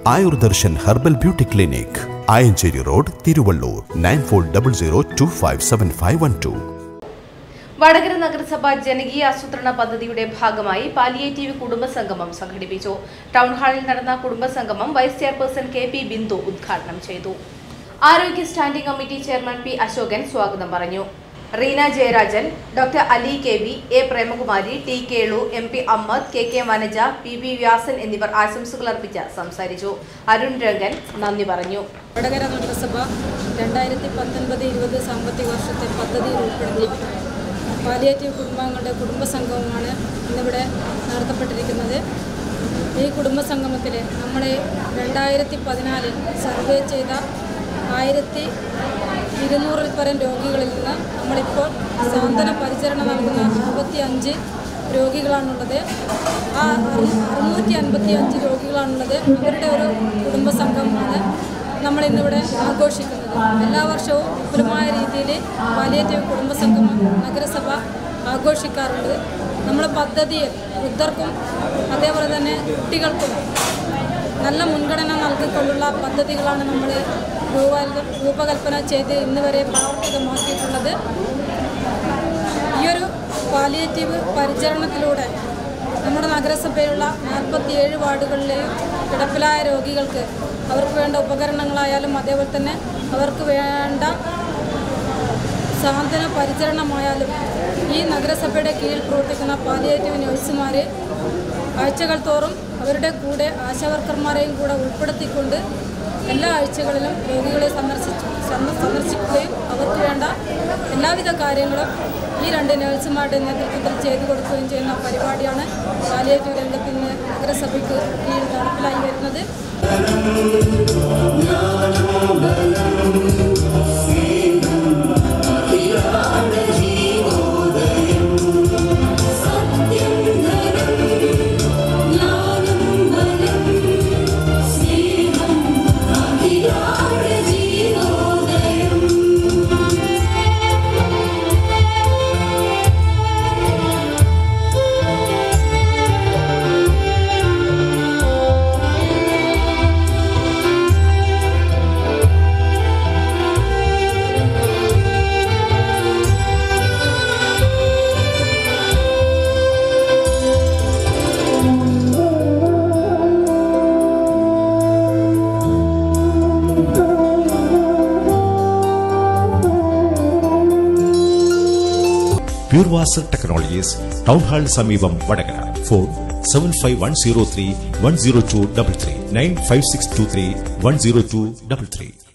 Ayurdarshan herbal beauty clinic Ayancheri road Thiruvallur nine four double zero two five seven five one two Vadakara നഗരസഭ ജനകീയ ആസൂത്രണ പദ്ധതിയുടെ ഭാഗമായി പാലിയേറ്റീവ് കുടുംബസംഗമം സംഘടിപ്പിച്ചു ടൗൺ ഹാളിൽ നടന്ന കുടുംബസംഗമം vice chairperson K P Bindu ഉദ്ഘാടനം ചെയ്തു ആരോഗ്യ standing committee chairman P Ashokan സ്വാഗതം പറഞ്ഞു Reena Jayarajan doctor Ali K V A Premakumari T Kelu M P Ahammad K K Vanaja P B Vyasan എന്നിവർ ആശംസകൾ അർപ്പിച്ച് സംസാരിച്ചു അരുൺ രംഗൻ നന്ദി പറഞ്ഞു വടകര നഗരസഭ രണ്ടായിരത്തി പത്തൊൻപത് ഇരുപത് സാമ്പത്തിക വർഷത്തെ പദ്ധതിയിൽ ഉൾപ്പെടുത്തി പാലിയേറ്റീവ് കുടുംബാംഗങ്ങളുടെ കുടുംബസംഗമമാണ് ഇന്നിവിടെ നടത്തപ്പെട്ടിരിക്കുന്നത് ഈ കുടുംബസംഗമത്തിൽ നമ്മൾ രണ്ടായിരത്തി പതിനാലിൽ സർവേ ചെയ്ത ആയിരത്തി ഇരുന്നൂറിൽ പരം രോഗികളിൽ നിന്ന് നമ്മളിപ്പോൾ സാന്ത്വന പരിചരണം നൽകുന്ന അറുപത്തി അഞ്ച് രോഗികളാണുള്ളത് ആ അറുന്നൂറ്റി അൻപത്തി അഞ്ച് രോഗികളാണുള്ളത് അവരുടെ ഒരു കുടുംബസംഘമാണ് നമ്മൾ ഇന്നിവിടെ ആഘോഷിക്കുന്നത് എല്ലാ വർഷവും വിപുലമായ രീതിയിൽ പാലിയേറ്റീവ് കുടുംബസംഗമം നഗരസഭ ആഘോഷിക്കാറുണ്ട് നമ്മുടെ പദ്ധതിയിൽ വൃദ്ധർക്കും അതേപോലെ തന്നെ കുട്ടികൾക്കും നല്ല മുൻഗണന നൽകിക്കൊണ്ടുള്ള പദ്ധതികളാണ് നമ്മൾ രൂപ രൂപകൽപ്പന ചെയ്ത് ഇന്ന് വരെ പ്രാവർത്തികമാക്കിയിട്ടുള്ളത് ഈയൊരു പാലിയേറ്റീവ് പരിചരണത്തിലൂടെ നമ്മുടെ നഗരസഭയിലുള്ള നാൽപ്പത്തിയേഴ് വാർഡുകളിലെയും കിടപ്പിലായ രോഗികൾക്ക് അവർക്ക് വേണ്ട ഉപകരണങ്ങളായാലും അതേപോലെ തന്നെ അവർക്ക് വേണ്ട സാന്ത്വന പരിചരണമായാലും ഈ നഗരസഭയുടെ കീഴിൽ പ്രവർത്തിക്കുന്ന പാലിയേറ്റീവ് നഴ്സുമാർ ആഴ്ചകൾ തോറും അവരുടെ കൂടെ ആശാവർക്കർമാരെയും കൂടെ ഉൾപ്പെടുത്തിക്കൊണ്ട് എല്ലാ ആഴ്ചകളിലും രോഗികളെ സന്ദർശിച്ച് സന്ദ- സന്ദർശിക്കുകയും അവർക്ക് വേണ്ട എല്ലാവിധ കാര്യങ്ങളും ഈ രണ്ട് നഴ്സുമാരുടെ നേതൃത്വത്തിൽ ചെയ്തു കൊടുക്കുകയും ചെയ്യുന്ന പരിപാടിയാണ് പാലിയേറ്റീവ് രംഗത്ത് ഇന്ന് നഗരസഭയ്ക്ക് കീഴിൽ നടപ്പിലായി വരുന്നത് പ്യൂർ വാസർ ടെക്നോളജീസ് ടൗൺ ഹാളിന് സമീപം Vadakara phone seven five one zero three one zero two double three nine five six two three one zero two double three